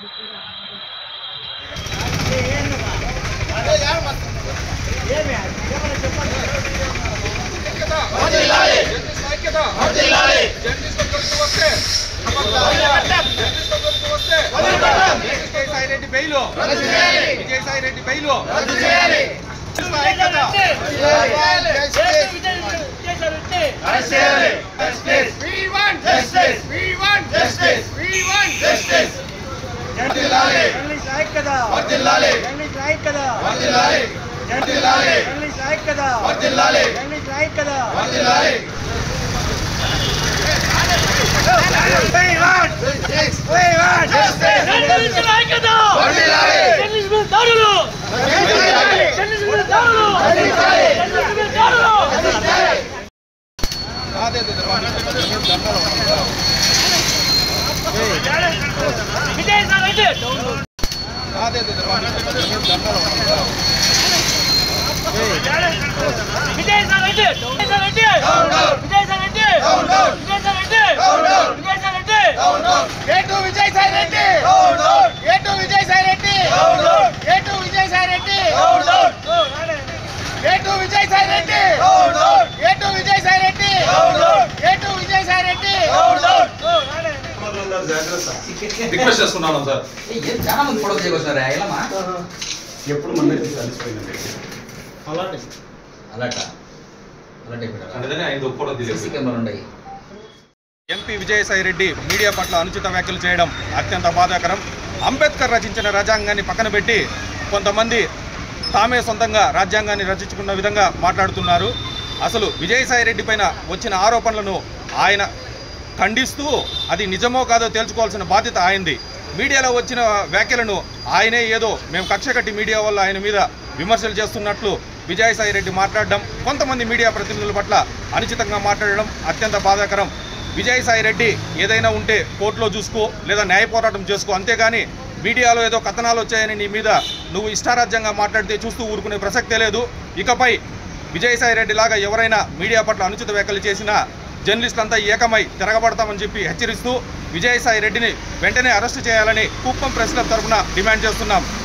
Vijayasai Reddy bail Vijayasai Reddy bail journalist Nayak కదా journalist Nayak కదా journalist Nayak కదా జర్నలిస్ట్ నాయక్ కదా ఏటు విజయసాయి రెడ్డి ఏటు విజయసాయి రెడ్డి ఏటు విజయసాయి రెడ్డి ఏటు విజయసాయి రెడ్డి ఏటు విజయసాయి రెడ్డి ఏటు విజయసాయి రెడ్డి రిక్వెస్ట్ చేసుకున్నాను సార్ ఏం చాలా మంది ఫోటో చేయకొచ్చినారా ఇలామా ఎప్పుడు మన దగ్గర కలిసిపోయిందండి అలాట అలాట పెట్టారా అందుకని ఆయన ఫోటో సీసీ కెమెరాలు ఉన్నాయి ఎంపీ విజయసాయి రెడ్డి మీడియా పట్ల అనుచిత వ్యాఖ్యలు చేయడం అత్యంత బాధాకరం అంబేద్కర్ రచించిన రాజ్యాంగాన్ని పక్కన పెట్టి కొంతమంది తామే సొంతంగా రాజ్యాంగాన్ని రచించుకున్న విధంగా మాట్లాడుతున్నారు అసలు విజయసాయి రెడ్డి పైన వచ్చిన ఆరోపణలను ఆయన ఖండిస్తూ అది నిజమో కాదో తేల్చుకోవాల్సిన బాధ్యత ఆయనది మీడియాలో వచ్చిన వ్యాఖ్యలను ఆయనే ఏదో మేము కక్ష కట్టి మీడియా వల్ల ఆయన మీద విమర్శలు చేస్తున్నట్లు విజయసాయి రెడ్డి మాట్లాడడం కొంతమంది మీడియా ప్రతినిధుల పట్ల అనుచితంగా మాట్లాడడం అత్యంత బాధాకరం విజయసాయి రెడ్డి ఏదైనా ఉంటే కోర్టులో చూసుకో లేదా న్యాయ పోరాటం చేసుకో అంతేగాని మీడియాలో ఏదో కథనాలు వచ్చాయని నీ మీద నువ్వు ఇష్టారాజ్యంగా మాట్లాడితే చూస్తూ ఊరుకునే ప్రసక్తే లేదు ఇకపై విజయసాయి రెడ్డి లాగా ఎవరైనా మీడియా పట్ల అనుచిత వ్యాఖ్యలు చేసినా జర్నలిస్టులంతా ఏకమై తిరగబడతామని చెప్పి హెచ్చరిస్తూ విజయసాయి రెడ్డిని వెంటనే అరెస్టు చేయాలని కుప్పం ప్రెస్ క్లబ్ తరఫున డిమాండ్ చేస్తున్నాం